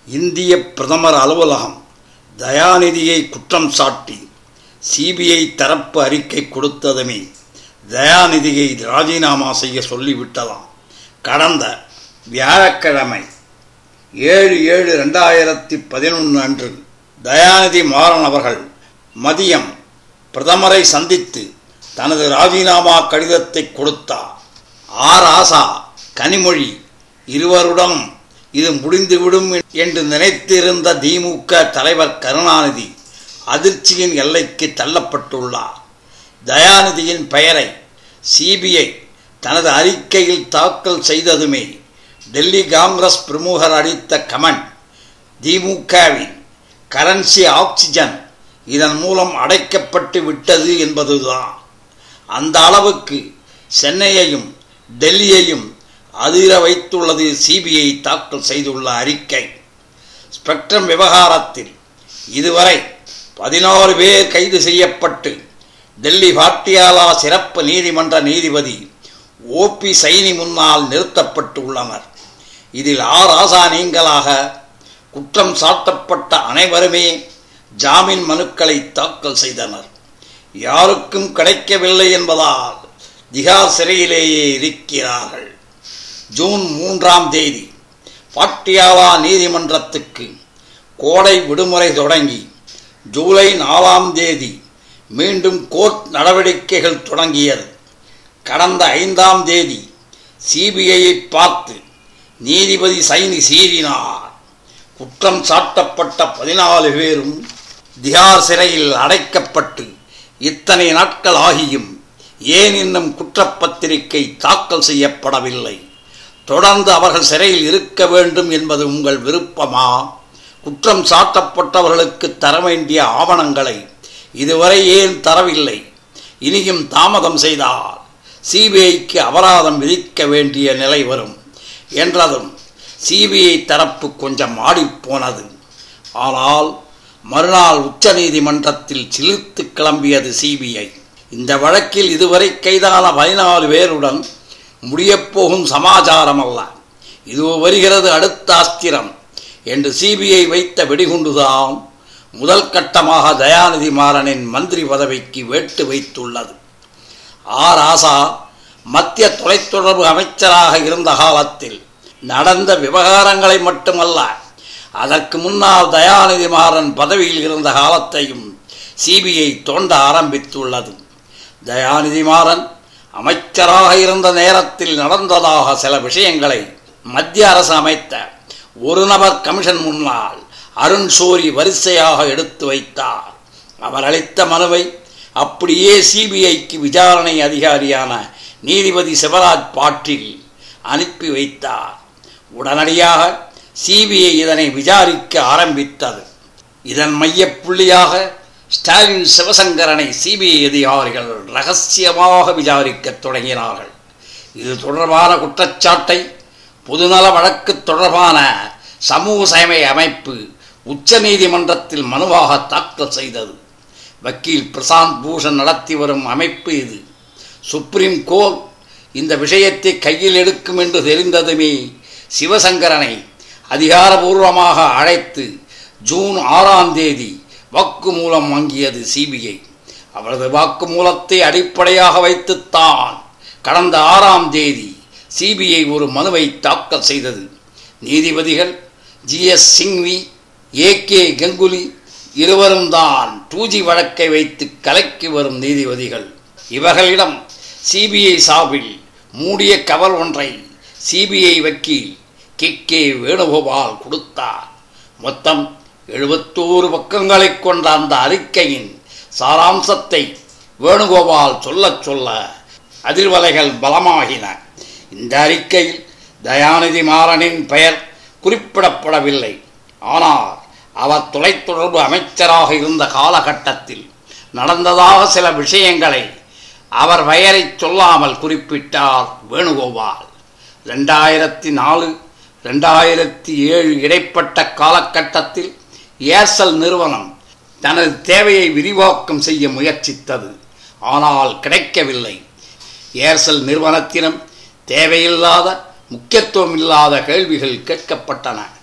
இந்திய பிரதமர் அலுவலகம் தயாநிதியை குற்றம் சாட்டி சிபிஐ தரப்பு அறிக்கை கொடுத்ததுமே தயாநிதியை ராஜினாமா செய்ய சொல்லிவிட்டதாம் கடந்த வியாழக்கிழமை ஏழு ஏழு ரெண்டாயிரத்தி பதினொன்று அன்று தயாநிதி மாறன் அவர்கள் மதியம் பிரதமரை சந்தித்து தனது ராஜினாமா கடிதத்தை கொடுத்தார் ஆர் ஆசா கனிமொழி இருவருடன் இது முடிந்துவிடும் என்று நினைத்திருந்த திமுக தலைவர் கருணாநிதி அதிர்ச்சியின் எல்லைக்கு தள்ளப்பட்டுள்ளார் தயாநிதியின் பெயரை சிபிஐ தனது அறிக்கையில் தாக்கல் செய்ததுமே டெல்லி காங்கிரஸ் பிரமுகர் அளித்த கமெண்ட் திமுகவின் கரன்சி ஆக்சிஜன் இதன் மூலம் அடைக்கப்பட்டு விட்டது என்பதுதான் அந்த அளவுக்கு சென்னையையும் டெல்லியையும் அதிர வைத்துள்ளது சிபிஐ தாக்கல் செய்துள்ள அறிக்கை ஸ்பெக்ட்ரம் விவகாரத்தில் இதுவரை பதினாறு பேர் கைது செய்யப்பட்டு டெல்லி பாட்டியாலா சிறப்பு நீதிமன்ற நீதிபதி ஓபி சைனி முன்னால் நிறுத்தப்பட்டு உள்ளனர் இதில் ஆர் ஆசா நீங்களாக குற்றம் சாட்டப்பட்ட அனைவருமே ஜாமீன் மனுக்களை தாக்கல் செய்தனர் யாருக்கும் கிடைக்கவில்லை என்பதால் திகார் சிறையிலேயே இருக்கிறார்கள் ஜூன் மூன்றாம் தேதி பாட்டியாலா நீதிமன்றத்துக்கு கோடை விடுமுறை தொடங்கி ஜூலை நாலாம் தேதி மீண்டும் கோர்ட் நடவடிக்கைகள் தொடங்கியது கடந்த ஐந்தாம் தேதி சிபிஐயை பார்த்து நீதிபதி சைனி சீறினார் குற்றம் சாட்டப்பட்ட பதினாலு பேரும் திகார் சிறையில் அடைக்கப்பட்டு இத்தனை நாட்கள் ஆகியும் ஏன் இன்னும் குற்றப்பத்திரிகை தாக்கல் செய்யப்படவில்லை தொடர்ந்து அவர்கள் சிறையில் இருக்க வேண்டும் என்பது உங்கள் விருப்பமா குற்றம் சாட்டப்பட்டவர்களுக்கு தர வேண்டிய ஆவணங்களை இதுவரை ஏன் தரவில்லை இனியும் தாமதம் செய்தால் சிபிஐக்கு அபராதம் விதிக்க வேண்டிய நிலை வரும் என்றதும் சிபிஐ தரப்பு கொஞ்சம் ஆடிப்போனது ஆனால் மறுநாள் உச்சநீதிமன்றத்தில் சிலிர்த்து கிளம்பியது சிபிஐ இந்த வழக்கில் இதுவரை கைதான பதினாலு பேருடன் முடியப்போகும் சமாச்சாரம் அல்ல இதோ வருகிறது அடுத்த அஸ்திரம் என்று சிபிஐ வைத்த வெடிகுண்டுதான் முதல் கட்டமாக தயாநிதி மாறனின் மந்திரி பதவிக்கு வேட்டு வைத்துள்ளது ஆர் ஆசா மத்திய தொலைத்தொடர்பு அமைச்சராக இருந்த காலத்தில் நடந்த விவகாரங்களை மட்டுமல்ல அதற்கு முன்னால் தயாநிதி மாறன் பதவியில் இருந்த காலத்தையும் சிபிஐ தோண்ட ஆரம்பித்துள்ளது தயாநிதி மாறன் அமைச்சராக இருந்த நேரத்தில் நடந்ததாக சில விஷயங்களை மத்திய அரசு அமைத்த ஒரு நபர் கமிஷன் முன்னால் அருண் சோரி வரிசையாக எடுத்து வைத்தார் அவர் அளித்த மனுவை அப்படியே சிபிஐக்கு விசாரணை அதிகாரியான நீதிபதி சிவராஜ் பாட்டில் அனுப்பி வைத்தார் உடனடியாக சிபிஐ இதனை விசாரிக்க ஆரம்பித்தது இதன் மையப்புள்ளியாக ஸ்டாலின் சிவசங்கரனை சிபிஐ அதிகாரிகள் ரகசியமாக விசாரிக்கத் தொடங்கினார்கள் இது தொடர்பான குற்றச்சாட்டை பொதுநல வழக்கு தொடர்பான சமூக சேவை அமைப்பு உச்ச நீதிமன்றத்தில் மனுவாக தாக்கல் செய்தது வக்கீல் பிரசாந்த் பூஷன் நடத்தி வரும் அமைப்பு இது சுப்ரீம் கோர்ட் இந்த விஷயத்தை கையில் எடுக்கும் என்று தெரிந்ததுமே சிவசங்கரனை அதிகாரபூர்வமாக அழைத்து ஜூன் ஆறாம் தேதி வாக்குமூலம் வாங்கியது சிபிஐ அவரது வாக்குமூலத்தை அடிப்படையாக வைத்துத்தான் கடந்த ஆறாம் தேதி சிபிஐ ஒரு மனுவை தாக்கல் செய்தது நீதிபதிகள் G S Singhvi A K Ganguly இருவரும் தான் டூஜி வழக்கை வைத்து கலக்கி வரும் நீதிபதிகள் இவர்களிடம் சிபிஐ சார்பில் மூடிய கவர் ஒன்றை சிபிஐ வக்கீல் கே கே வேணுகோபால் கொடுத்தார் மொத்தம் எழுபத்தோரு பக்கங்களை கொண்ட அந்த அறிக்கையின் சாராம்சத்தை வேணுகோபால் சொல்லச் சொல்ல அதிர்வலைகள் பலமாகின இந்த அறிக்கையில் தயாநிதி மாறனின் பெயர் குறிப்பிடப்படவில்லை ஆனால் அவர் தொலைத்தொடர்பு அமைச்சராக இருந்த காலகட்டத்தில் நடந்ததாக சில விஷயங்களை அவர் பெயரை சொல்லாமல் குறிப்பிட்டார் வேணுகோபால் ரெண்டாயிரத்தி நாலு ரெண்டாயிரத்தி ஏழு இடைப்பட்ட காலகட்டத்தில் ஏர்செல் நிறுவனம் தனது தேவையை விரிவாக்கம் செய்ய முயற்சித்தது ஆனால் கிடைக்கவில்லை ஏர்செல் நிறுவனத்திடம் தேவையில்லாத முக்கியத்துவம் இல்லாத கேள்விகள் கேட்கப்பட்டன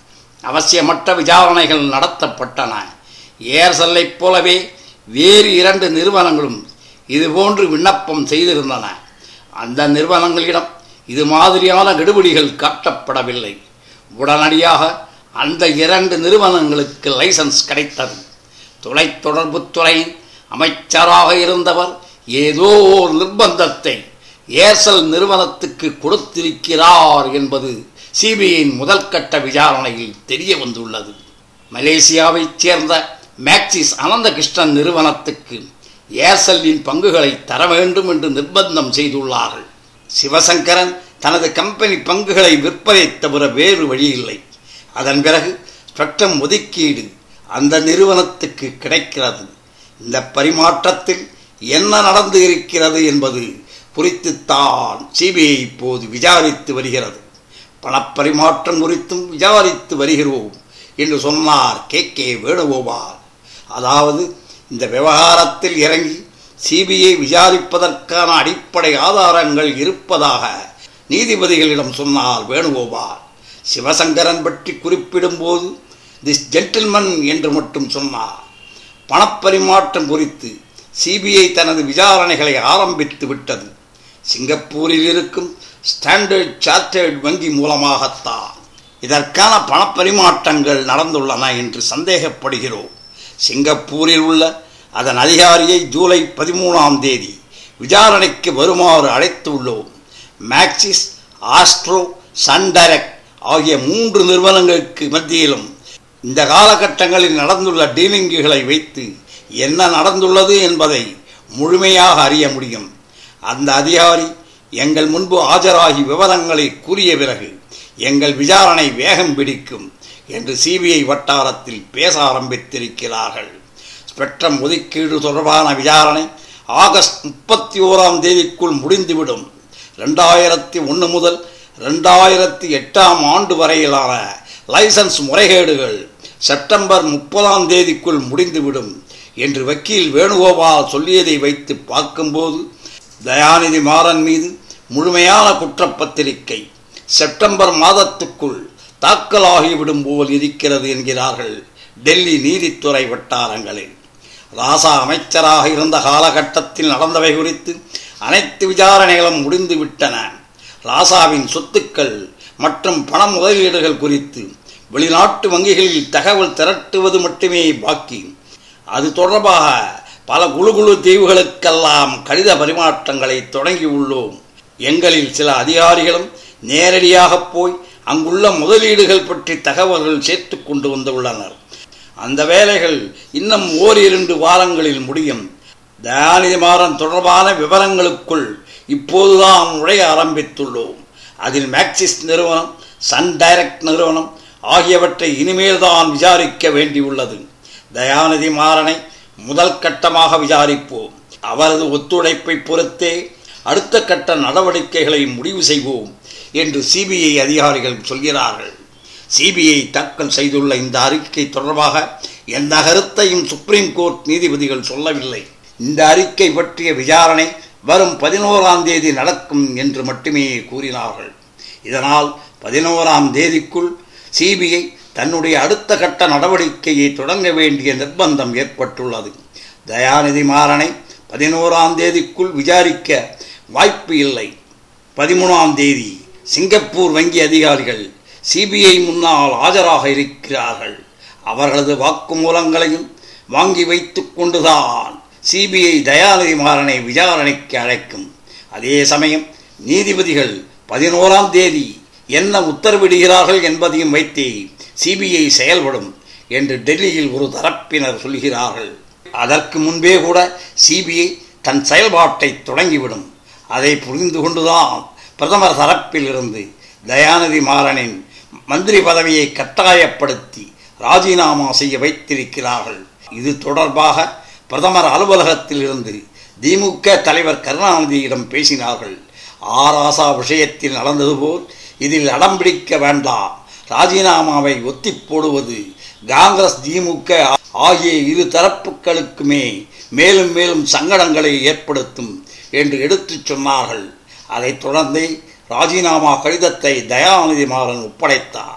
அவசியமற்ற விசாரணைகள் நடத்தப்பட்டன ஏர்செல்லைப் போலவே வேறு இரண்டு நிறுவனங்களும் இதுபோன்று விண்ணப்பம் செய்திருந்தன அந்த நிறுவனங்களிடம் இது மாதிரியான கெடுபிடிகள் காட்டப்படவில்லை உடனடியாக அந்த இரண்டு நிறுவனங்களுக்கு லைசன்ஸ் கிடைத்தது தொலைத்தொடர்புத்துறையின் அமைச்சராக இருந்தவர் ஏதோ ஒரு நிர்பந்தத்தை ஏர்செல் நிறுவனத்துக்கு கொடுத்திருக்கிறார் என்பது சிபிஐயின் முதல் கட்ட விசாரணையில் தெரிய வந்துள்ளது மலேசியாவைச் சேர்ந்த மேக்சிஸ் அனந்தகிருஷ்ணன் நிறுவனத்துக்கு ஏர்செல்லின் பங்குகளை தர வேண்டும் என்று நிர்பந்தம் செய்துள்ளார்கள் சிவசங்கரன் தனது கம்பெனி பங்குகளை விற்பதை தவிர வேறு வழியில்லை அதன் பிறகு ஸ்பெக்ட்ரம் ஒதுக்கீடு அந்த நிறுவனத்துக்கு கிடைக்கிறது இந்த பரிமாற்றத்தில் என்ன நடந்து இருக்கிறது என்பது குறித்துத்தான் சிபிஐ இப்போது விசாரித்து வருகிறது பணப்பரிமாற்றம் குறித்தும் விசாரித்து வருகிறோம் என்று சொன்னார் கே கே வேணுகோபால் அதாவது இந்த விவகாரத்தில் இறங்கி சிபிஐ விசாரிப்பதற்கான அடிப்படை ஆதாரங்கள் இருப்பதாக நீதிபதிகளிடம் சொன்னார் வேணுகோபால் சிவசங்கரன் பற்றி குறிப்பிடும்போது திஸ் ஜென்டில்மன் என்று மட்டும் சொன்னார் பணப்பரிமாற்றம் குறித்து சிபிஐ தனது விசாரணைகளை ஆரம்பித்து விட்டது சிங்கப்பூரில் இருக்கும் ஸ்டாண்டர்ட் சார்ட்டர்ட் வங்கி மூலமாகத்தான் இதற்கான பணப்பரிமாற்றங்கள் நடந்துள்ளன என்று சந்தேகப்படுகிறோம் சிங்கப்பூரில் உள்ள அதன் அதிகாரியை ஜூலை பதிமூணாம் தேதி விசாரணைக்கு வருமாறு அழைத்துள்ளோம் மேக்சிஸ் ஆஸ்ட்ரோ சன்டைரக்ட் ஆகிய மூன்று நிறுவனங்களுக்கு மத்தியிலும் இந்த காலகட்டங்களில் நடந்துள்ள டீலிங்குகளை வைத்து என்ன நடந்துள்ளது என்பதை முழுமையாக அறிய முடியும் அந்த அதிகாரி எங்கள் முன்பு ஆஜராகி விவரங்களை கூறிய பிறகு எங்கள் விசாரணை வேகம் பிடிக்கும் என்று சிபிஐ வட்டாரத்தில் பேச ஆரம்பித்திருக்கிறார்கள் ஸ்பெக்ட்ரம் ஒதுக்கீடு தொடர்பான விசாரணை ஆகஸ்ட் முப்பத்தி ஓராம் தேதிக்குள் முடிந்துவிடும் ரெண்டாயிரத்தி ஒன்று முதல் ரெண்டாயிரத்தி எட்டாம் ஆண்டு வரையிலான லைசன்ஸ் முறைகேடுகள் செப்டம்பர் முப்பதாம் தேதிக்குள் முடிந்துவிடும் என்று வக்கீல் வேணுகோபால் சொல்லியதை வைத்து பார்க்கும்போது தயாநிதி மாறன் மீது முழுமையான குற்றப்பத்திரிகை செப்டம்பர் மாதத்துக்குள் தாக்கலாகிவிடும் போல் இருக்கிறது என்கிறார்கள் டெல்லி நீதித்துறை வட்டாரங்களில் ராசா அமைச்சராக இருந்த காலகட்டத்தில் நடந்தவை குறித்து அனைத்து விசாரணைகளும் முடிந்துவிட்டன ராசாவின் சொத்துக்கள் மற்றும் பண முதலீடுகள் குறித்து வெளிநாட்டு வங்கிகளில் தகவல் திரட்டுவது மட்டுமே பாக்கி அது தொடர்பாக பல குழு குழு தீவுகளுக்கெல்லாம் கடித பரிமாற்றங்களை தொடங்கியுள்ளோம் எங்களில் சில அதிகாரிகளும் நேரடியாக போய் அங்குள்ள முதலீடுகள் பற்றி தகவல்கள் சேர்த்து கொண்டு வந்துள்ளனர் அந்த வேலைகள் இன்னும் ஓரிரண்டு வாரங்களில் முடியும் தயாநிதி மாறன் தொடர்பான விவரங்களுக்குள் இப்போதுதான் நுழைய ஆரம்பித்துள்ளோம் அதில் மேக்சிஸ் நிறுவனம் சன் டைரக்ட் நிறுவனம் ஆகியவற்றை இனிமேல் தான் விசாரிக்க வேண்டியுள்ளது தயாநிதி மாறனை முதல் கட்டமாக விசாரிப்போம் அவரது ஒத்துழைப்பை பொறுத்தே அடுத்த கட்ட நடவடிக்கைகளை முடிவு செய்வோம் என்று சிபிஐ அதிகாரிகள் சொல்கிறார்கள் சிபிஐ தாக்கல் செய்துள்ள இந்த அறிக்கை தொடர்பாக எந்த கருத்தையும் சுப்ரீம் கோர்ட் நீதிபதிகள் சொல்லவில்லை இந்த அறிக்கை பற்றிய விசாரணை வரும் பதினோராம் தேதி நடக்கும் என்று மட்டுமே கூறினார்கள் இதனால் பதினோராம் தேதிக்குள் சிபிஐ தன்னுடைய அடுத்த கட்ட நடவடிக்கையை தொடங்க வேண்டிய நிர்பந்தம் ஏற்பட்டுள்ளது தயாநிதி மாறனை பதினோராம் தேதிக்குள் விசாரிக்க வாய்ப்பு இல்லை பதிமூணாம் தேதி சிங்கப்பூர் வங்கி அதிகாரிகள் சிபிஐ முன்னால் ஆஜராக இருக்கிறார்கள் அவர்களது வாக்குமூலங்களையும் வாங்கி வைத்துக் கொண்டுதான் சிபிஐ தயாநிதி மாறனை விசாரணைக்கு அழைக்கும் அதே சமயம் நீதிபதிகள் பதினோராம் தேதி என்ன உத்தரவிடுகிறார்கள் என்பதையும் வைத்தே சிபிஐ செயல்படும் என்று டெல்லியில் ஒரு தரப்பினர் சொல்கிறார்கள் அதற்கு முன்பே கூட சிபிஐ தன் செயல்பாட்டை தொடங்கிவிடும் அதை புரிந்து கொண்டுதான் பிரதமர் தரப்பில் இருந்து தயாநிதி மாறனின் மந்திரி பதவியை கட்டாயப்படுத்தி ராஜினாமா செய்ய வைத்திருக்கிறார்கள் இது தொடர்பாக பிரதமர் அலுவலகத்தில் இருந்து திமுக தலைவர் கருணாநிதியிடம் பேசினார்கள் ஆராசா விஷயத்தில் நடந்தது போல் இதில் அடம்பிடிக்க வேண்டாம் ராஜினாமாவை ஒத்தி போடுவது காங்கிரஸ் திமுக ஆகிய இரு தரப்புகளுக்குமே மேலும் மேலும் சங்கடங்களை ஏற்படுத்தும் என்று எடுத்துச் சொன்னார்கள் அதைத் தொடர்ந்தே ராஜினாமா கடிதத்தை தயாநிதி மாறன் ஒப்படைத்தார்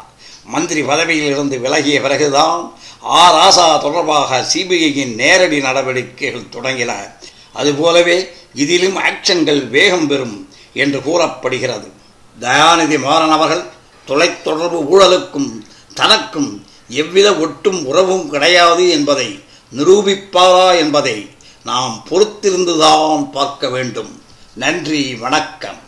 மந்திரி பதவியில் இருந்து விலகிய பிறகுதான் ஆர் ஆசா தொடர்பாக சிபிஐயின் நேரடி நடவடிக்கைகள் தொடங்கின அதுபோலவே இதிலும் ஆக்ஷன்கள் வேகம் பெறும் என்று கூறப்படுகிறது தயாநிதி மாறன் அவர்கள் தொலைத்தொடர்பு ஊழலுக்கும் தனக்கும் எவ்வித ஒட்டும் உறவும் கிடையாது என்பதை நிரூபிப்பாரா என்பதை நாம் பொறுத்திருந்துதான் பார்க்க வேண்டும் நன்றி வணக்கம்